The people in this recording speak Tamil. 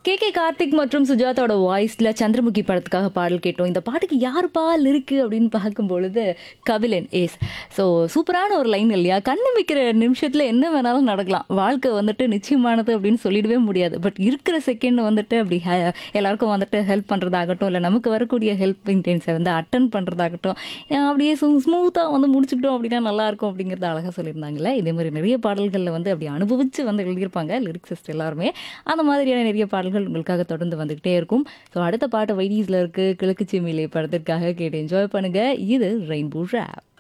கே கே கார்த்திக் மற்றும் சுஜாதாவோட வாய்ஸ்ல சந்திரமுகி படத்துக்காக பாடல் கேட்டோம் இந்த பாட்டுக்கு யாருப்பா இருக்கு அப்படின்னு பார்க்கும் பொழுது கபிலன் ஏஸ் ஸோ சூப்பரான ஒரு லைன் இல்லையா கண்ணு வைக்கிற நிமிஷத்துல என்ன வேணாலும் நடக்கலாம் வாழ்க்கை வந்துட்டு நிச்சயமானது அப்படின்னு சொல்லிடவே முடியாது பட் இருக்கிற செகண்ட் வந்துட்டு அப்படி ஹே- எல்லாருக்கும் வந்துட்டு ஹெல்ப் பண்றதாகட்டும் இல்லை நமக்கு வரக்கூடிய ஹெல்ப் இன்டென்ஸை வந்து அட்டன் பண்றதாகட்டும் அஹ் அப்படியே ஸ்மூத்தாக வந்து முடிச்சுக்கிட்டோம் அப்படின்னா நல்லா இருக்கும் அப்படிங்கிறத அழகாக சொல்லியிருந்தாங்கல்ல இதே மாதிரி நிறைய பாடல்களில் வந்து அப்படி அனுபவிச்சு வந்து எழுதியிருப்பாங்க லிரிக்ஸிஸ்ட் எல்லாருமே அந்த மாதிரியான நிறைய பாடல்கள் உங்களுக்காக தொடர்ந்து வந்துகிட்டே இருக்கும் ஸோ அடுத்த பாட்டு வைடீஸில் இருக்கு கிழக்கு சிமிலே படத்திற்காக கேட்டு என்ஜாய் பண்ணுங்க இது ரெயின்போ ரேப்